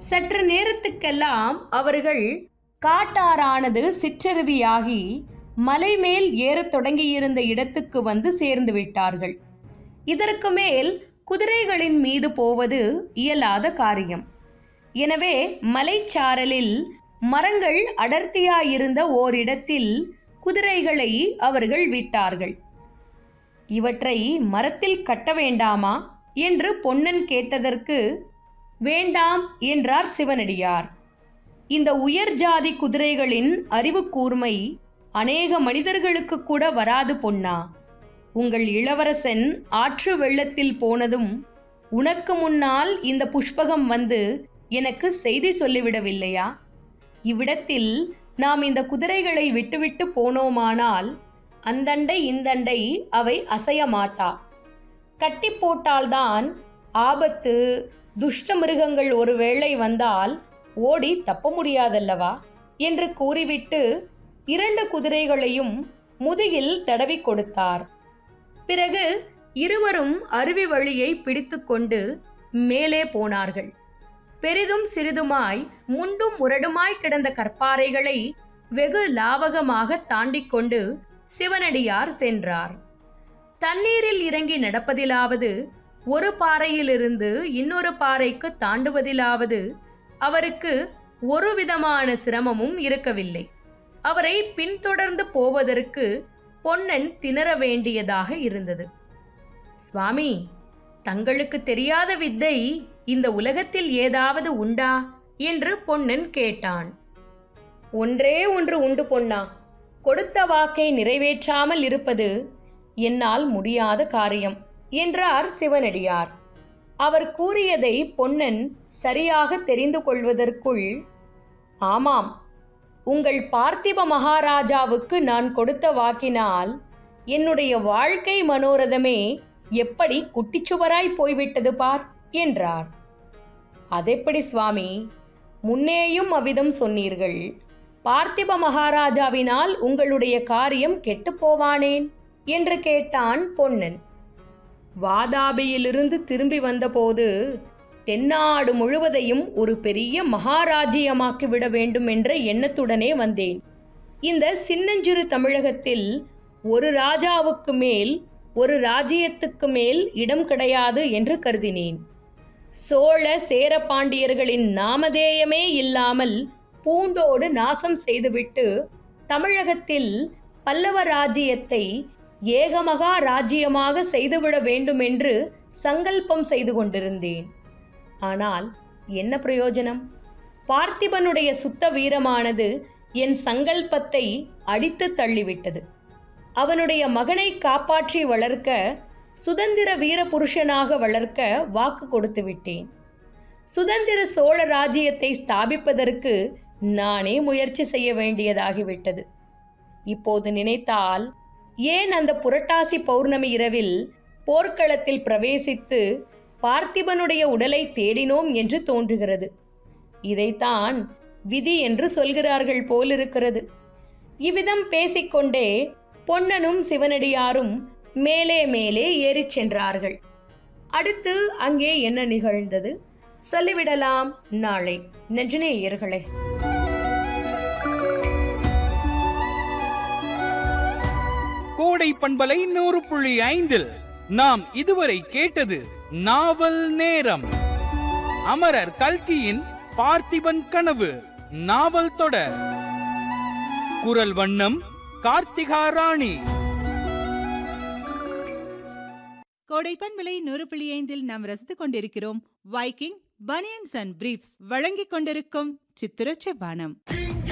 சற்று நேரத்துக்கெல்லாம் அவர்கள் காட்டாறானது சிற்றருவியாகி மலை மேல் ஏறத் தொடங்கியிருந்த இடத்துக்கு வந்து சேர்ந்து விட்டார்கள் இதற்கு மேல் குதிரைகளின் மீது போவது இயலாத காரியம் எனவே மலைச்சாரலில் மரங்கள் அடர்த்தியாயிருந்த ஓரிடத்தில் குதிரைகளை அவர்கள் விட்டார்கள் இவற்றை மரத்தில் கட்ட வேண்டாமா என்று பொன்னன் கேட்டதற்கு வேண்டாம் என்றார் சிவனடியார் இந்த உயர் ஜாதி குதிரைகளின் அறிவு கூர்மை அநேக மனிதர்களுக்கு கூட வராது பொன்னா உங்கள் இளவரசன் ஆற்று வெள்ளத்தில் போனதும் உனக்கு முன்னால் இந்த புஷ்பகம் வந்து எனக்கு செய்தி சொல்லிவிடவில்லையா இவ்விடத்தில் நாம் இந்த குதிரைகளை விட்டுவிட்டு போனோமானால் அந்தண்டை இந்தண்டை அவை அசைய மாட்டா கட்டி போட்டால்தான் ஆபத்து துஷ்ட மிருகங்கள் ஒருவேளை வந்தால் ஓடி தப்ப முடியாதல்லவா என்று கூறிவிட்டு இரண்டு குதிரைகளையும் முதுகில் தடவி கொடுத்தார் பிறகு இருவரும் அருவி வழியை பிடித்துக்கொண்டு மேலே போனார்கள் பெரிதும் சிறிதுமாய் முண்டும் முரடுமாய் கிடந்த கற்பாறைகளை வெகு லாவகமாக தாண்டிக் கொண்டு சிவனடியார் சென்றார் தண்ணீரில் இறங்கி நடப்பதிலாவது ஒரு பாறையிலிருந்து இன்னொரு பாறைக்கு தாண்டுவதிலாவது அவருக்கு ஒரு விதமான சிரமமும் இருக்கவில்லை அவரை பின்தொடர்ந்து போவதற்கு பொன்னன் திணற வேண்டியதாக இருந்தது சுவாமி தங்களுக்கு தெரியாத வித்தை இந்த உலகத்தில் ஏதாவது உண்டா என்று பொன்னன் கேட்டான் ஒன்றே ஒன்று உண்டு பொன்னா கொடுத்த வாக்கை நிறைவேற்றாமல் இருப்பது என்னால் முடியாத காரியம் என்றார் சிவனடியார் அவர் கூறியதை பொன்னன் சரியாக தெரிந்து கொள்வதற்குள் ஆமாம் உங்கள் பார்த்திப மகாராஜாவுக்கு நான் கொடுத்த வாக்கினால் என்னுடைய வாழ்க்கை மனோரதமே எப்படி குட்டிச்சுவராய் போய்விட்டது பார் என்றார் அதெப்படி சுவாமி முன்னேயும் அவ்விதம் சொன்னீர்கள் பார்த்திப மகாராஜாவினால் உங்களுடைய காரியம் கெட்டுப் போவானேன் என்று கேட்டான் பொன்னன் வாதாபியிலிருந்து திரும்பி வந்தபோது தென்னாடு முழுவதையும் ஒரு பெரிய மகாராஜ்யமாக்கி விட வேண்டும் என்ற எண்ணத்துடனே வந்தேன் இந்த சின்னஞ்சிறு தமிழகத்தில் ஒரு ராஜாவுக்கு மேல் ஒரு ராஜ்யத்துக்கு மேல் இடம் கிடையாது என்று கருதினேன் சோழ சேர பாண்டியர்களின் நாமதேயமே இல்லாமல் பூண்டோடு நாசம் செய்துவிட்டு தமிழகத்தில் பல்லவ ராஜ்யத்தை ஏகமகா ராஜ்யமாக செய்துவிட வேண்டுமென்று சங்கல்பம் செய்து கொண்டிருந்தேன் ஆனால் என்ன பிரயோஜனம் பார்த்திபனுடைய சுத்த வீரமானது என் சங்கல்பத்தை அடித்து தள்ளிவிட்டது அவனுடைய மகனை காப்பாற்றி வளர்க்க சுதந்திர வீர புருஷனாக வளர்க்க வாக்கு கொடுத்து விட்டேன் சுதந்திர சோழ ராஜ்யத்தை ஸ்தாபிப்பதற்கு நானே முயற்சி செய்ய வேண்டியதாகிவிட்டது இப்போது நினைத்தால் ஏன் அந்த புரட்டாசி பௌர்ணமி இரவில் போர்க்களத்தில் பிரவேசித்து பார்த்திபனுடைய உடலை தேடினோம் என்று தோன்றுகிறது இதைத்தான் விதி என்று சொல்கிறார்கள் போலிருக்கிறது இவ்விதம் பேசிக்கொண்டே பொன்னனும் சிவனடியாரும் மேலே மேலே ஏறிச் சென்றார்கள் அடுத்து அங்கே என்ன நிகழ்ந்தது சொல்லிவிடலாம் நாளை நெஞ்சநேயர்களே கோடை பண்பலை நூறு புள்ளி ஐந்தில் நாம் இதுவரை கேட்டது நாவல் நேரம் அமரர் கல்கியின் பார்த்திபன் கனவு நாவல் தொடர் குரல் வண்ணம் கார்த்திகா ராணி கோடைப்பன் விலை நூறு புள்ளி ஐந்தில் நாம் ரசித்துக் கொண்டிருக்கிறோம் வைக்கிங் பனியன்ஸ் அண்ட் பிரீஃப்ஸ் வழங்கிக் கொண்டிருக்கும் சித்திர செவ்வானம்